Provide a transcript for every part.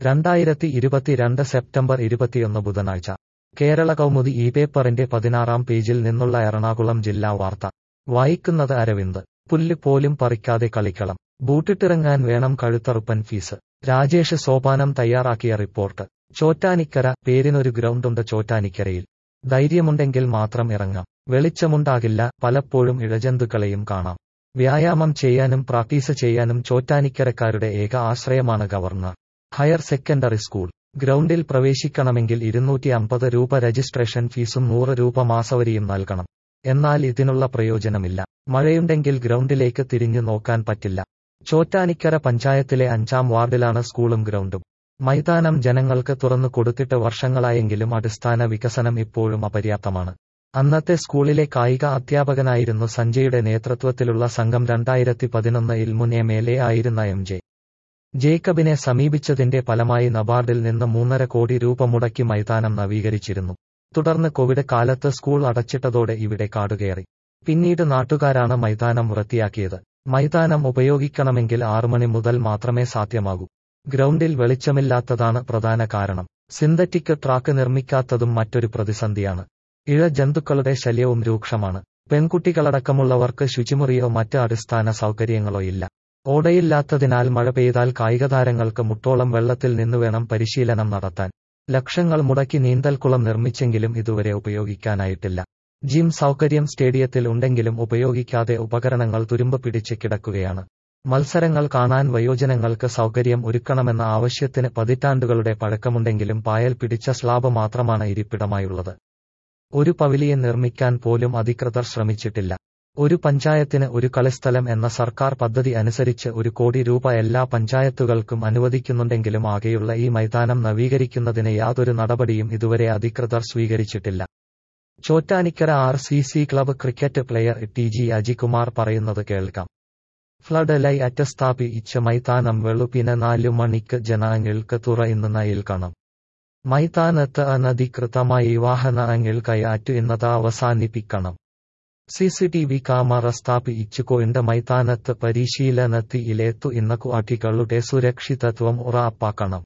രണ്ടായിരത്തി ഇരുപത്തിരണ്ട് സെപ്റ്റംബർ ഇരുപത്തിയൊന്ന് ബുധനാഴ്ച കേരള കൗമുദി ഈ പേപ്പറിന്റെ പതിനാറാം പേജിൽ നിന്നുള്ള എറണാകുളം ജില്ലാ വാർത്ത വായിക്കുന്നത് അരവിന്ദ് പുല്ല് പോലും പറിക്കാതെ കളിക്കളം ബൂട്ടിട്ടിറങ്ങാൻ വേണം കഴുത്തറുപ്പൻ ഫീസ് രാജേഷ് സോപാനം തയ്യാറാക്കിയ റിപ്പോർട്ട് ചോറ്റാനിക്കര പേരിനൊരു ഗ്രൗണ്ടുണ്ട് ചോറ്റാനിക്കരയിൽ ധൈര്യമുണ്ടെങ്കിൽ മാത്രം ഇറങ്ങാം വെളിച്ചമുണ്ടാകില്ല പലപ്പോഴും ഇഴജന്തുക്കളെയും കാണാം വ്യായാമം ചെയ്യാനും പ്രാക്ടീസ് ചെയ്യാനും ചോറ്റാനിക്കരക്കാരുടെ ഏക ആശ്രയമാണ് ഗവർണർ ഹയർ സെക്കൻഡറി സ്കൂൾ ഗ്രൗണ്ടിൽ പ്രവേശിക്കണമെങ്കിൽ ഇരുന്നൂറ്റി അമ്പത് രൂപ രജിസ്ട്രേഷൻ ഫീസും നൂറ് രൂപ മാസവരിയും നൽകണം എന്നാൽ ഇതിനുള്ള പ്രയോജനമില്ല മഴയുണ്ടെങ്കിൽ ഗ്രൗണ്ടിലേക്ക് തിരിഞ്ഞു നോക്കാൻ പറ്റില്ല ചോറ്റാനിക്കര പഞ്ചായത്തിലെ അഞ്ചാം വാർഡിലാണ് സ്കൂളും ഗ്രൗണ്ടും മൈതാനം ജനങ്ങൾക്ക് തുറന്നു കൊടുത്തിട്ട് വർഷങ്ങളായെങ്കിലും അടിസ്ഥാന വികസനം ഇപ്പോഴും അപര്യാപ്തമാണ് അന്നത്തെ സ്കൂളിലെ കായിക അധ്യാപകനായിരുന്നു സഞ്ജയുടെ നേതൃത്വത്തിലുള്ള സംഘം രണ്ടായിരത്തി പതിനൊന്നിൽ മുൻ എം എൽ എ ആയിരുന്ന എം ജെ ജേക്കബിനെ സമീപിച്ചതിന്റെ ഫലമായി നബാർഡിൽ നിന്ന് മൂന്നര കോടി രൂപ മുടക്കി മൈതാനം നവീകരിച്ചിരുന്നു തുടർന്ന് കോവിഡ് കാലത്ത് സ്കൂൾ അടച്ചിട്ടതോടെ ഇവിടെ കാടുകയറി പിന്നീട് നാട്ടുകാരാണ് മൈതാനം വൃത്തിയാക്കിയത് മൈതാനം ഉപയോഗിക്കണമെങ്കിൽ ആറുമണി മുതൽ മാത്രമേ സാധ്യമാകൂ ഗ്രൗണ്ടിൽ വെളിച്ചമില്ലാത്തതാണ് പ്രധാന കാരണം സിന്തറ്റിക് ട്രാക്ക് നിർമ്മിക്കാത്തതും മറ്റൊരു പ്രതിസന്ധിയാണ് ഇഴ ജന്തുക്കളുടെ ശല്യവും രൂക്ഷമാണ് പെൺകുട്ടികളടക്കമുള്ളവർക്ക് ശുചിമുറിയോ മറ്റ് അടിസ്ഥാന സൗകര്യങ്ങളോ ഇല്ല ഓടയില്ലാത്തതിനാൽ മഴ പെയ്താൽ കായികതാരങ്ങൾക്ക് മുട്ടോളം വെള്ളത്തിൽ നിന്നുവേണം പരിശീലനം നടത്താൻ ലക്ഷങ്ങൾ മുടക്കി നീന്തൽക്കുളം നിർമ്മിച്ചെങ്കിലും ഇതുവരെ ഉപയോഗിക്കാനായിട്ടില്ല ജിം സൗകര്യം സ്റ്റേഡിയത്തിൽ ഉണ്ടെങ്കിലും ഉപയോഗിക്കാതെ ഉപകരണങ്ങൾ തുരുമ്പ് പിടിച്ച് കിടക്കുകയാണ് മത്സരങ്ങൾ കാണാൻ വയോജനങ്ങൾക്ക് സൗകര്യം ഒരുക്കണമെന്ന ആവശ്യത്തിന് പതിറ്റാണ്ടുകളുടെ പഴക്കമുണ്ടെങ്കിലും പായൽ പിടിച്ച സ്ലാബ് മാത്രമാണ് ഇരിപ്പിടമായുള്ളത് ഒരു പവിലിയൻ നിർമ്മിക്കാൻ പോലും അധികൃതർ ശ്രമിച്ചിട്ടില്ല ഒരു പഞ്ചായത്തിന് ഒരു കളിസ്ഥലം എന്ന സർക്കാർ പദ്ധതി അനുസരിച്ച് ഒരു കോടി രൂപ എല്ലാ പഞ്ചായത്തുകൾക്കും അനുവദിക്കുന്നുണ്ടെങ്കിലും ആകെയുള്ള ഈ മൈതാനം നവീകരിക്കുന്നതിന് യാതൊരു നടപടിയും ഇതുവരെ അധികൃതർ സ്വീകരിച്ചിട്ടില്ല Chottanikkara R C C club cricket player T G Ajikumar പറയുന്നത് കേൾക്കാം ഫ്ലഡ് ലൈ അറ്റസ്ഥാപിച്ച മൈതാനം വെളുപ്പിന് നാലു മണിക്ക് ജനങ്ങൾക്ക് തുറയുന്ന നയിൽക്കണം മൈതാനത്ത് അനധികൃതമായി വാഹനങ്ങൾ കയറ്റു എന്നത് അവസാനിപ്പിക്കണം സിസിടിവി ക്യാമറ സ്ഥാപിച്ചുകൊണ്ട് മൈതാനത്ത് പരിശീലനത്തിലെത്തു ഇന്ന കുട്ടികളുടെ സുരക്ഷിതത്വം ഉറപ്പാക്കണം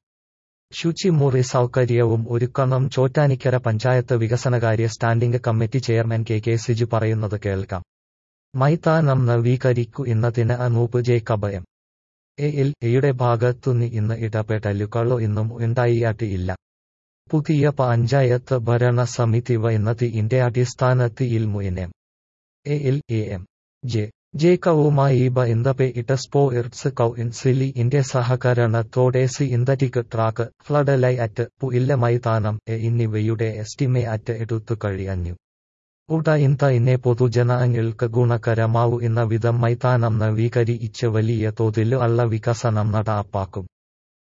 ശുചിമുറി സൗകര്യവും ഒരുക്കണം ചോറ്റാനിക്കര പഞ്ചായത്ത് വികസനകാര്യ standing committee chairman K K Siju പറയുന്നത് കേൾക്കാം മൈതാനം നവീകരിക്കു എന്നതിന് അനൂപ് ജേക്കബയം എയിൽ എയുടെ ഭാഗത്തുനിന്ന് ഇന്ന് ഇടപെടലുകളോ ഇന്നും ഉണ്ടായിട്ടില്ല പുതിയ പഞ്ചായത്ത് ഭരണ സമിതി എന്നതിന്റെ അടിസ്ഥാനത്തിൽ മുയനം എയിൽ എ എം ജെ ജേക്കവുമായി ബന്ധപ്പെട്ട സ്പോർട്സ് കൗൺസിലിന്റെ സഹകരണത്തോടെ സിന്തറ്റിക് ട്രാക്ക് ഫ്ലഡ് ലൈറ്റ് പുയില്ല മൈതാനം എന്നിവയുടെ എസ്റ്റിമേറ്റ് എടുത്തു കഴിഞ്ഞു ഉടൻ തന്നെ പൊതുജനങ്ങൾക്ക് ഗുണകരമാവു എന്ന വിധം മൈതാനം നവീകരിച്ച് വലിയ തോതിൽ ഉള്ള വികസനം നടപ്പാക്കും